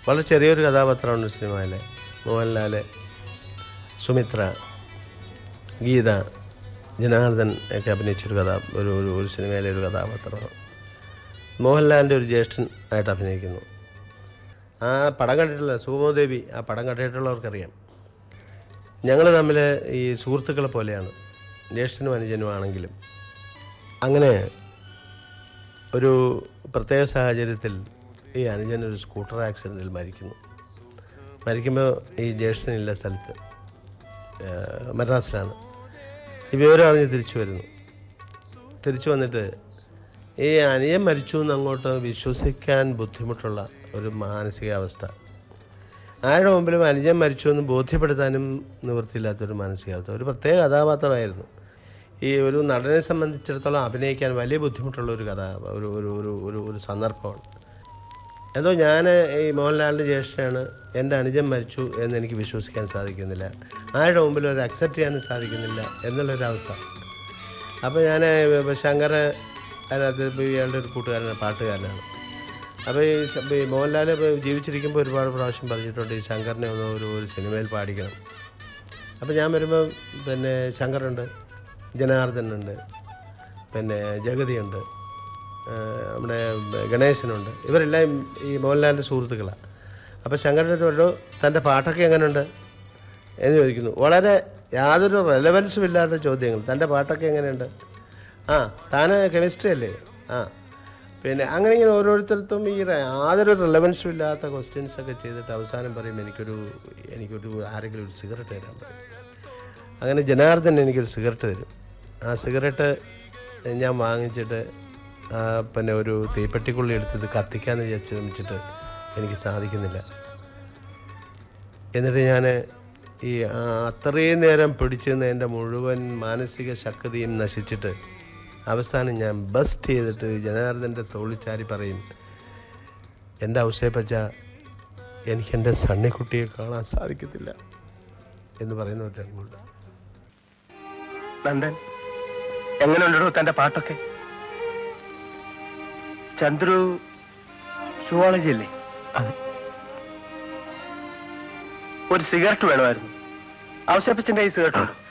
വളരെ ചെറിയൊരു കഥാപാത്രമാണ് സിനിമയിലെ മോഹൻലാൽ സുമിത്ര ഗീത ജനാർദ്ദൻ ഒക്കെ അഭിനയിച്ചൊരു കഥ ഒരു ഒരു ഒരു സിനിമയിലെ ഒരു കഥാപാത്രമാണ് മോഹൻലാലിൻ്റെ ഒരു ജ്യേഷ്ഠൻ ആയിട്ട് അഭിനയിക്കുന്നു ആ പടം കണ്ടിട്ടുള്ള സുഗമോദേവി ആ പടം കണ്ടിട്ടുള്ളവർക്കറിയാം ഞങ്ങൾ തമ്മിൽ ഈ സുഹൃത്തുക്കളെ പോലെയാണ് ജ്യേഷ്ഠനും അനുജനും ആണെങ്കിലും അങ്ങനെ ഒരു പ്രത്യേക സാഹചര്യത്തിൽ ഈ അനുജൻ ഒരു സ്കൂട്ടർ ആക്സിഡൻറ്റിൽ മരിക്കുന്നു മരിക്കുമ്പോൾ ഈ ജ്യേഷ്ഠനില്ല സ്ഥലത്ത് ഏഹ് മദ്രാസിലാണ് ഈ വിവരം അറിഞ്ഞ് തിരിച്ചു വരുന്നു തിരിച്ചു വന്നിട്ട് ഈ അനിയൻ മരിച്ചു എന്ന് അങ്ങോട്ട് വിശ്വസിക്കാൻ ബുദ്ധിമുട്ടുള്ള ഒരു മാനസികാവസ്ഥ ആരുടെ മുമ്പിലും അനുജൻ മരിച്ചു എന്ന് ബോധ്യപ്പെടുത്താനും നിവൃത്തിയില്ലാത്തൊരു മാനസികാവസ്ഥ ഒരു പ്രത്യേക കഥാപാത്രമായിരുന്നു ഈ ഒരു നടനെ സംബന്ധിച്ചിടത്തോളം അഭിനയിക്കാൻ വലിയ ബുദ്ധിമുട്ടുള്ള ഒരു കഥ ഒരു ഒരു ഒരു ഒരു ഒരു സന്ദർഭമാണ് എന്തോ ഞാൻ ഈ മോഹൻലാലിൻ്റെ ജ്യേഷ്ഠനാണ് എൻ്റെ അനുജൻ മരിച്ചു എന്ന് എനിക്ക് വിശ്വസിക്കാൻ സാധിക്കുന്നില്ല ആരുടെ മുമ്പിലും അത് അക്സെപ്റ്റ് ചെയ്യാനും സാധിക്കുന്നില്ല എന്നുള്ളൊരവസ്ഥ അപ്പോൾ ഞാൻ ശങ്കർ അതിനകത്ത് ഇപ്പൊ ഇയാളുടെ ഒരു കൂട്ടുകാരനാണ് പാട്ടുകാരനാണ് അപ്പോൾ ഈ ശ- ഈ മോഹൻലാൽ ഇപ്പൊ ജീവിച്ചിരിക്കുമ്പോൾ ഒരുപാട് പ്രാവശ്യം പറഞ്ഞിട്ടുണ്ട് ഈ ശങ്കറിനെ ഒന്ന് ഒരു ഒരു സിനിമയിൽ പാടിക്കണം അപ്പോൾ ഞാൻ വരുമ്പോൾ പിന്നെ ശങ്കറുണ്ട് ജനാർദ്ദനുണ്ട് പിന്നെ ജഗതിയുണ്ട് ഏഹ് നമ്മുടെ ഗണേശനുണ്ട് ഇവരെല്ലാം ഈ മോഹൻലാലിൻ്റെ സുഹൃത്തുക്കളാണ് അപ്പോൾ ശങ്കരൻ്റെ അടുത്ത് പറഞ്ഞു തൻ്റെ പാട്ടൊക്കെ എങ്ങനെയുണ്ട് എന്ന് ചോദിക്കുന്നു വളരെ യാതൊരു റെലവൻസും ഇല്ലാത്ത ചോദ്യങ്ങൾ തൻ്റെ പാട്ടൊക്കെ എങ്ങനെയുണ്ട് ആ താന് കെമിസ്ട്രി അല്ലേ ആ പിന്നെ അങ്ങനെ ഇങ്ങനെ ഓരോരുത്തർക്കും ഈ റെ- യാതൊരു റിലവൻസും ഇല്ലാത്ത ക്വസ്റ്റ്യൻസ് ഒക്കെ ചെയ്തിട്ട് അവസാനം പറയും എനിക്കൊരു എനിക്കൊരു ആരെങ്കിലും ഒരു സിഗരറ്റ് തരാൻ പറയും അങ്ങനെ ജനാർദ്ദൻ എനിക്കൊരു സിഗരറ്റ് തരും ആ സിഗരറ്റ് ഞാൻ വാങ്ങിച്ചിട്ട് ആ, പിന്നെ ഒരു തീപ്പെട്ടിക്കുള്ളി എടുത്തിട്ട് കത്തിക്കാന്ന് വിചാരിച്ച് ശ്രമിച്ചിട്ട് എനിക്ക് സാധിക്കുന്നില്ല എന്നിട്ട് ഞാൻ ഈ ആ, അത്രയും നേരം പിടിച്ചു നിന്ന് എൻ്റെ മുഴുവൻ മാനസിക ശക്തിയും നശിച്ചിട്ട് അവസാനം ഞാൻ ബസ്റ്റ് ചെയ്തിട്ട് ജനാർദ്ദൻ്റെ തോളിച്ചാരി പറയും എൻ്റെ ഔസേപ്പച്ച എനിക്ക് എൻ്റെ സണ്ണിക്കുട്ടിയെ കാണാൻ സാധിക്കത്തില്ല എന്ന് പറയുന്ന ഒരു രംഗമുണ്ട് നന്ദൻ എങ്ങനെയുണ്ടോ തന്റെ പാട്ടൊക്കെ ചന്ദ്രു സുവോളജി അല്ലേ ഒരു സിഗരറ്റ് വേണമായിരുന്നു ഔഷപ്പിച്ചിന്റെ ഈ സിഗരറ്റ് ഉണ്ട്